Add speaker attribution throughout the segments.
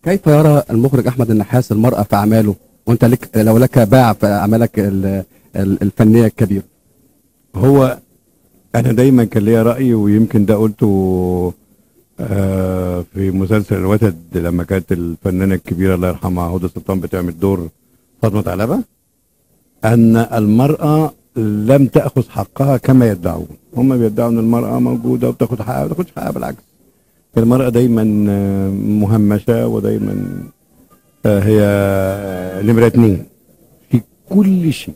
Speaker 1: كيف يرى المخرج احمد النحاس المراه في اعماله وانت لك لو لك باع في اعمالك ال- ال- الفنيه الكبيره
Speaker 2: هو انا دايما كان ليا راي ويمكن ده قلته آه، في مسلسل الوتد لما كانت الفنانه الكبيره الله يرحمها هدى سلطان بتعمل دور فاطمه علبه ان المراه لم تاخذ حقها كما يدعون هم بيدعوا ان المراه موجوده وبتاخد حقها ما بتاخدش حقها بالعكس المراه دايما آه، مهمشه ودايما آه، هي نمره اتنين في كل شيء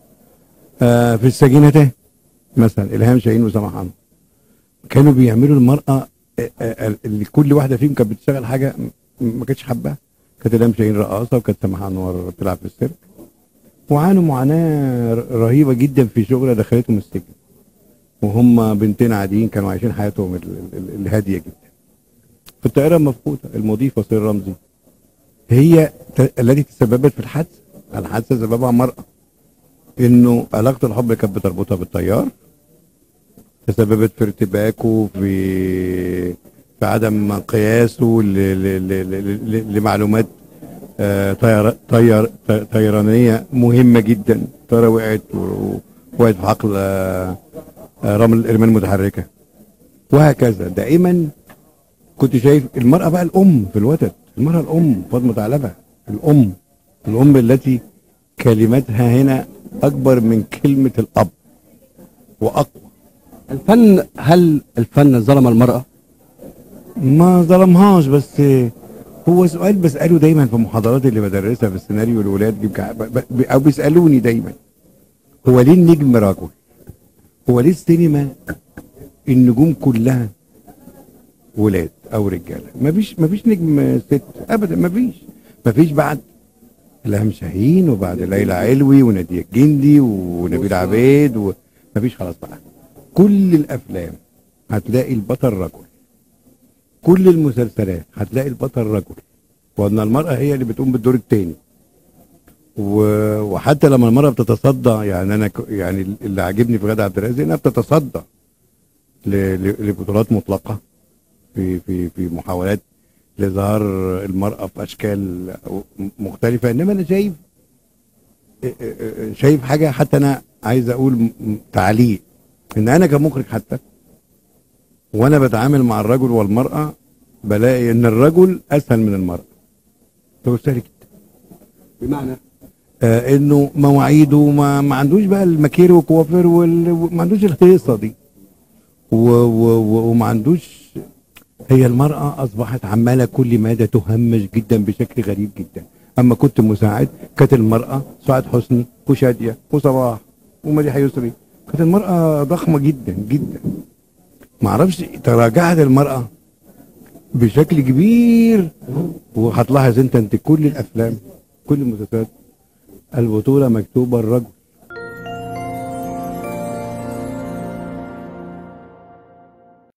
Speaker 2: آه، في السجينتين مثلا الهام شاهين وسامح حمد كانوا بيعملوا المراه آه، آه، اللي كل واحده فيهم كانت بتشتغل حاجه م- ما كانتش حباها كانت الهام شاهين رقاصه وكانت سامح انور بتلعب في السيرك وعانوا معاناه ر- رهيبه جدا في شغل دخلتهم السجن وهم بنتين عاديين كانوا عايشين حياتهم ال- ال- ال- الهاديه جدا في الطائره المفقوده المضيفه سير رمزي هي ت- التي تسببت في الحادثه الحادثه سببها مراه انه علاقه الحب اللي كانت بتربطها بالطيار تسببت في ارتباكه في في عدم قياسه ل- ل- ل- ل- ل- لمعلومات آه، طيار طيار ط- طيرانيه مهمه جدا الطياره وقعت و- وقعت في حقل آه، آه، رمل الارمان المتحركه وهكذا دائما كنت شايف المراه بقى الام في الوتد المراه الام فاطمه علبه الام الام التي كلمتها هنا اكبر من كلمه الاب واقوى
Speaker 1: الفن هل الفن ظلم المراه
Speaker 2: ما ظلمهاش بس هو سؤال بساله دايما في المحاضرات اللي بدرسها في السيناريو الولاد بيبقى- ب- ب- او بيسالوني دايما هو ليه النجم رجل؟ هو ليه السينما النجوم كلها ولاد او رجاله؟ مفيش مفيش نجم ست ابدا مفيش مفيش بعد الهام شاهين وبعد ليلى علوي وناديه الجندي ونبيل عبيد ومفيش خلاص بقى كل الافلام هتلاقي البطل رجل كل المسلسلات هتلاقي البطل رجل وان المراه هي اللي بتقوم بالدور الثاني و- وحتى لما المراه بتتصدى يعني انا ك- يعني اللي عاجبني في غادة عبد الرازق انها بتتصدى ل- ل- لبطولات مطلقه في في في محاولات لظهار المراه في اشكال مختلفه انما انا شايف شايف حاجه حتى انا عايز اقول م- م- تعليق ان انا كمخرج حتى وانا بتعامل مع الرجل والمراه بلاقي ان الرجل اسهل من المراه ده سهل جدا
Speaker 1: بمعنى
Speaker 2: آه انه مواعيده ما, ما عندوش بقى المكير والكوافير وال- وما عندوش الهيصه دي و و و وما عندوش هي المرأة أصبحت عمالة كل مادة تهمش جدا بشكل غريب جدا أما كنت مساعد كانت المرأة سعاد حسني وشادية وصباح ومديحة يسري كانت المرأة ضخمة جدا جدا معرفش تراجعت المرأة بشكل كبير وهتلاحظ انت انت كل الافلام كل المسلسلات البطولة مكتوبة الرجل